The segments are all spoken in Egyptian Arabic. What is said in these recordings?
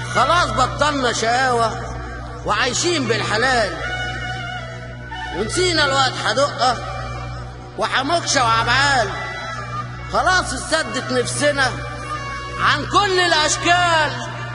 خلاص بطلنا شقاوة وعايشين بالحلال ونسينا الوقت حدقة وحموكشة وعبعال خلاص استدت نفسنا عن كل الأشكال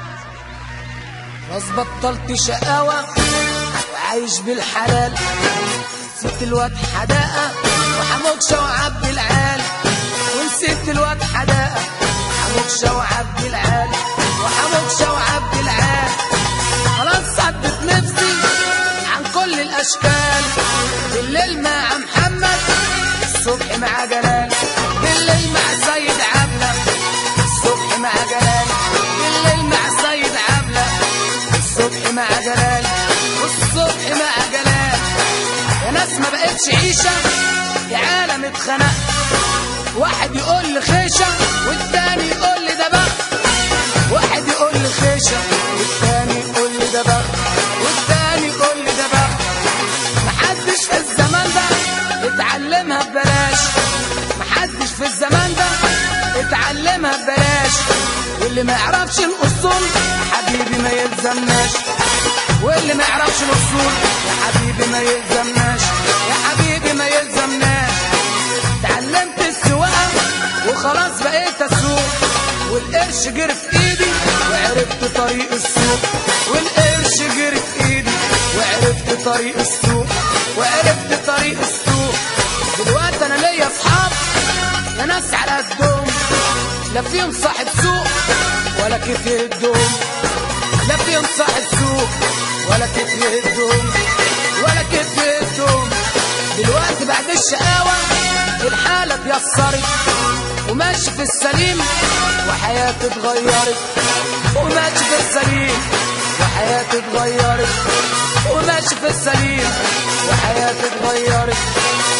خلاص بطلت شقاوة وعايش بالحلال نسيت الواد حداقة وحموكشة وعبد العال ونسيت الواد حداقة وحموكشة وعبد العال وحموكشة وعبد العال خلاص صدت نفسي عن كل الأشكال بالليل مع محمد الصبح مع جلال بالليل مع سيد عبلة الصبح مع جلال بالليل مع سيد عبلة الصبح مع جلال والصبح مع جلال يا ناس ما بقتش عيشة يا عالم اتخنق واحد يقول لي خيشة والتاني يقول لي ده بخت واحد يقول لي خيشة والتاني يقول لي ده بخت والتاني يقول لي ده بخت محدش في الزمان ده اتعلمها ببلاش محدش في الزمان ده اتعلمها ببلاش واللي ما يعرفش الاصول حبيبي ما يلزمناش واللي ما يعرفش الاصول يا حبيبي ما يلزمناش يا حبيبي ما يلزمناش اتعلمت السواقه وخلاص بقيت اسوق والقرش جري في ايدي وعرفت طريق السوق والقرش جري في ايدي وعرفت طريق السوق وعرفت طريق السوق دلوقتي انا ليا اصحاب يا ناس على قدهم لا فيهم صاحب سوق ولا كيف يهدهم لا فيهم صاحب سوق ولا كيف يهدهم ولا كيف يهدهم دلوقتي بعد الشقاوة الحالة اتيسرت وماشي في السليم وحياتي اتغيرت وماشي في السليم وحياتي اتغيرت وماشي في السليم وحياتي اتغيرت